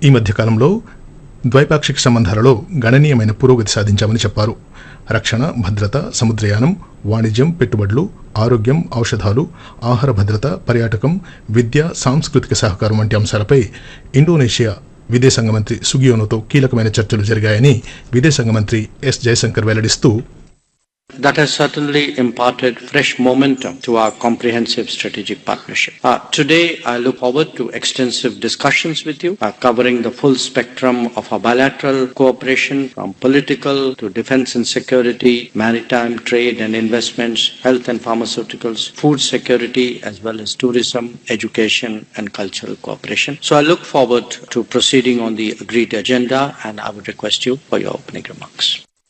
ఈ మధ్య కాలంలో ద్వైపాక్షిక సంబంధాలలో గణనీయమైన పురోగతి సాధించామని చెప్పారు రక్షణ భద్రత సముద్రయానం వాణిజ్యం పెట్టుబడులు ఆరోగ్యం ఔషధాలు ఆహార భద్రత పర్యాటకం విద్య సాంస్కృతిక సహకారం వంటి అంశాలపై ఇండోనేషియా విదేశాంగ మంత్రి సుగియోనోతో కీలకమైన చర్చలు జరిగాయని విదేశాంగ మంత్రి ఎస్ జయశంకర్ వెల్లడిస్తూ That has certainly imparted fresh momentum to our comprehensive strategic partnership. Uh, today, I look forward to extensive discussions with you, uh, covering the full spectrum of our bilateral cooperation from political to defense and security, maritime trade and investments, health and pharmaceuticals, food security, as well as tourism, education, and cultural cooperation. So I look forward to proceeding on the agreed agenda, and I would request you for your opening remarks.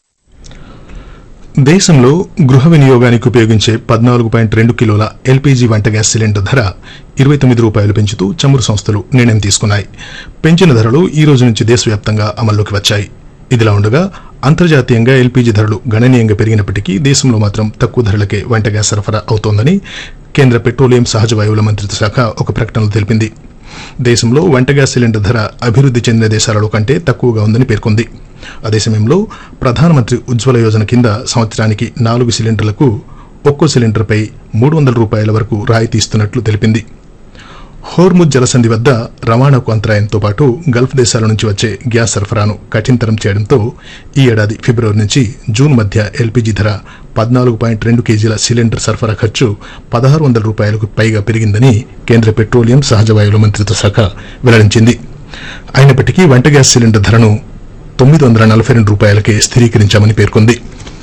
దేశంలో గృహ వినియోగానికి ఉపయోగించే పద్నాలుగు point రెండు కిలోల LPG వంట gas cylinder ధర ఇరవై తొమ్మిది రూపాయలు పెంచుతూ చమురు సంస్థలు నిర్ణయం తీసుకున్నాయి పెంచిన ధరలు ఈ రోజు నుంచి దేశవ్యాప్తంగా అమల్లోకి వచ్చాయి ఇదిలా ఉండగా అంతర్జాతీయంగా ఎల్పీజీ ధరలు గణనీయంగా పెరిగినప్పటికీ దేశంలో మాత్రం తక్కువ ధరలకే వంట గ్యాస్ సరఫరా అవుతోందని కేంద్ర పెట్రోలియం సహజ వాయువుల మంత్రిత్వ శాఖ ఒక ప్రకటనలో తెలిపింది దేశంలో వంట గ్యాస్ సిలిండర్ ధర అభివృద్ధి చెందిన దేశాలలో కంటే తక్కువగా ఉందని పేర్కొంది అదే సమయంలో ప్రధానమంత్రి ఉజ్వల యోజన కింద సంవత్సరానికి నాలుగు సిలిండర్లకు ఒక్కో సిలిండర్పై మూడు వందల రూపాయల వరకు రాయితీ ఇస్తున్నట్లు తెలిపింది హోర్ముజ్ జలసంధి వద్ద రవాణాకు అంతరాయంతో పాటు గల్ఫ్ దేశాల నుంచి వచ్చే గ్యాస్ సరఫరాను కఠినతరం చేయడంతో ఈ ఏడాది ఫిబ్రవరి నుంచి జూన్ మధ్య ఎల్పీజీ ధర పద్నాలుగు పాయింట్ రెండు కేజీల సిలిండర్ సరఫరా ఖర్చు పదహారు వందల రూపాయలకు పైగా పెరిగిందని కేంద్ర పెట్రోలియం సహజ వాయువుల మంత్రిత్వ శాఖ వెల్లడించింది అయినప్పటికీ వంట గ్యాస్ సిలిండర్ ధరను తొమ్మిది వందల నలభై రెండు రూపాయలకే స్థిరీకరించామని పేర్కొంది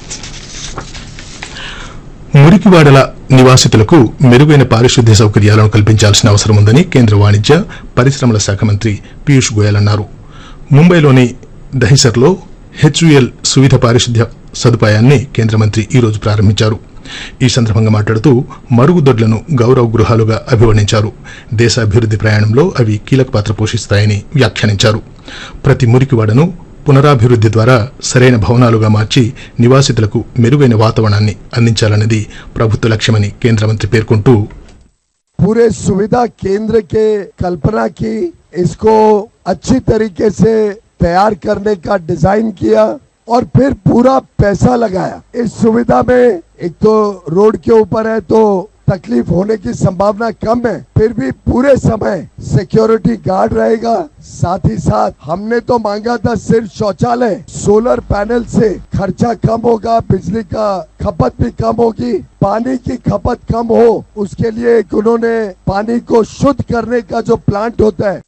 మురికివాడల నివాసితులకు మెరుగైన పారిశుద్ధ్య సౌకర్యాలను కల్పించాల్సిన అవసరం ఉందని కేంద్ర వాణిజ్య పరిశ్రమల శాఖ మంత్రి పీయూష్ గోయల్ అన్నారు ముంబైలోని దహిసర్లో హెచ్యుఎల్ సువిధ పారిశుద్ధ్య సదుపాయాన్ని కేంద్ర మంత్రి ఈ రోజు ప్రారంభించారు ఈ సందర్భంగా మాట్లాడుతూ మరుగుదొడ్లను గౌరవ గృహాలుగా అభివర్ణించారు దేశ అభివృద్ధి ప్రయాణంలో అవి కీలక పాత్ర పోషిస్తాయని వ్యాఖ్యానించారు ప్రతి మురికివాడను పునరాభివృద్ధి ద్వారా సరైన భవనాలుగా మార్చి నివాసితులకు మెరుగైన వాతావరణాన్ని అందించాలన్నది ప్రభుత్వ లక్ష్యమని కేంద్ర మంత్రి పేర్కొంటూ पूरे सुविधा केंद्र के कल्पना की इसको अच्छी तरीके से तैयार करने का डिजाइन किया और फिर पूरा पैसा लगाया इस सुविधा में एक तो रोड के ऊपर है तो तकलीफ होने की संभावना कम है फिर भी पूरे समय सिक्योरिटी गार्ड रहेगा साथ ही साथ हमने तो मांगा था सिर्फ शौचालय सोलर पैनल से खर्चा कम होगा बिजली का खपत भी कम होगी पानी की खपत कम हो उसके लिए एक उन्होंने पानी को शुद्ध करने का जो प्लांट होता है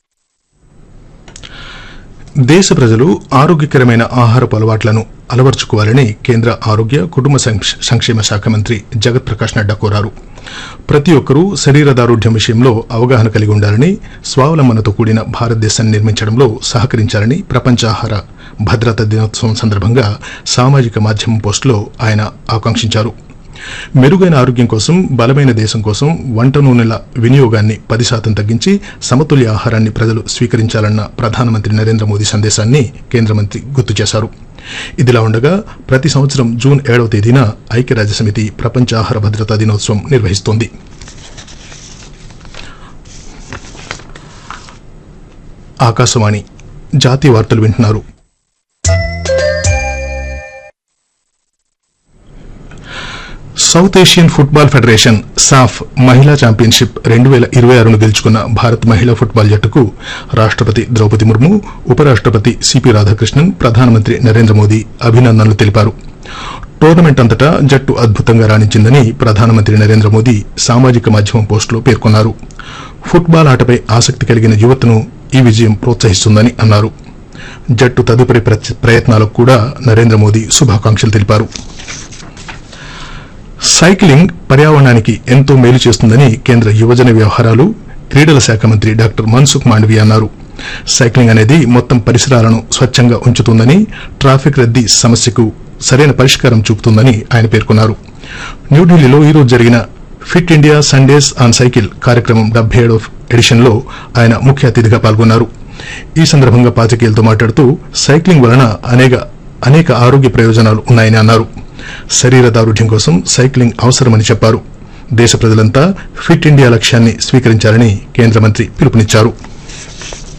దేశ ప్రజలు ఆరోగ్యకరమైన ఆహారపు అలవాట్లను అలవర్చుకోవాలని కేంద్ర ఆరోగ్య కుటుంబ సంక్ష- సంక్షేమ శాఖ మంత్రి జగత్ ప్రకాష్ నడ్డా కోరారు ప్రతి ఒక్కరూ శరీర దారుఢ్యం విషయంలో అవగాహన కలిగి ఉండాలని స్వావలంబనతో కూడిన భారతదేశాన్ని నిర్మించడంలో సహకరించాలని ప్రపంచ ఆహార భద్రతా దినోత్సవం సందర్భంగా సామాజిక మాధ్యమం పోస్టులో ఆయన ఆకాంక్షించారు మెరుగైన ఆరోగ్యం కోసం బలమైన దేశం కోసం వంట నూనెల వినియోగాన్ని పది శాతం తగ్గించి సమతుల్య ఆహారాన్ని ప్రజలు స్వీకరించాలన్న ప్రధానమంత్రి నరేంద్ర మోదీ సందేశాన్ని కేంద్ర మంత్రి గుర్తు చేశారు ఇదిలా ఉండగా ప్రతి సంవత్సరం జూన్ ఏడవ తేదీన ఐక్యరాజ్య సమితి ప్రపంచ ఆహార భద్రతా దినోత్సవం నిర్వహిస్తోంది ఆకాశవాణి జాతీయ వార్తలు వింటున్నారు సౌత్ ఏషియన్ ఫుట్బాల్ ఫెడరేషన్ సాఫ్ మహిళా ఛాంపియన్షిప్ రెండు వేల ఇరవై ఆరును గెలుచుకున్న భారత్ మహిళా ఫుట్బాల్ జట్టుకు రాష్ట్రపతి ద్రౌపది ముర్ము ఉపరాష్ట్రపతి సిపి రాధాకృష్ణన్ ప్రధానమంత్రి నరేంద్ర మోదీ అభినందనలు తెలిపారు టోర్నమెంట్ అంతటా జట్టు అద్భుతంగా రాణించిందని ప్రధానమంత్రి నరేంద్ర మోదీ సామాజిక మాధ్యమం పోస్టులో పేర్కొన్నారు ఫుట్బాల్ ఆటపై ఆసక్తి కలిగిన యువతను ఈ విజయం ప్రోత్సహిస్తుందని అన్నారు జట్టు తదుపరి ప్రచ- ప్రయత్నాలకు కూడా నరేంద్ర మోదీ శుభాకాంక్షలు తెలిపారు సైక్లింగ్ పర్యావరణానికి ఎంతో మేలు చేస్తుందని కేంద్ర యువజన వ్యవహారాలు క్రీడల శాఖ మంత్రి డాక్టర్ మన్సుఖ్ మాండవీయ అన్నారు సైక్లింగ్ అనేది మొత్తం పరిసరాలను స్వచ్ఛంగా ఉంచుతుందని ట్రాఫిక్ రద్దీ సమస్యకు సరైన పరిష్కారం చూపుతుందని ఆయన పేర్కొన్నారు న్యూఢిల్లీలో ఈరోజు జరిగిన Fit India Sundays on cycle కార్యక్రమం డెబ్బై ఏడవ ఎడిషన్ లో ఆయన ముఖ్య అతిథిగా పాల్గొన్నారు ఈ సందర్భంగా పాతికేయులతో మాట్లాడుతూ సైక్లింగ్ వలన అనేక అనేక ఆరోగ్య ప్రయోజనాలు ఉన్నాయని అన్నారు శరీర దారుఢ్యం కోసం సైక్లింగ్ అవసరమని చెప్పారు దేశ ప్రజలంతా ఫిట్ ఇండియా లక్ష్యాన్ని స్వీకరించాలని కేంద్ర మంత్రి పిలుపునిచ్చారు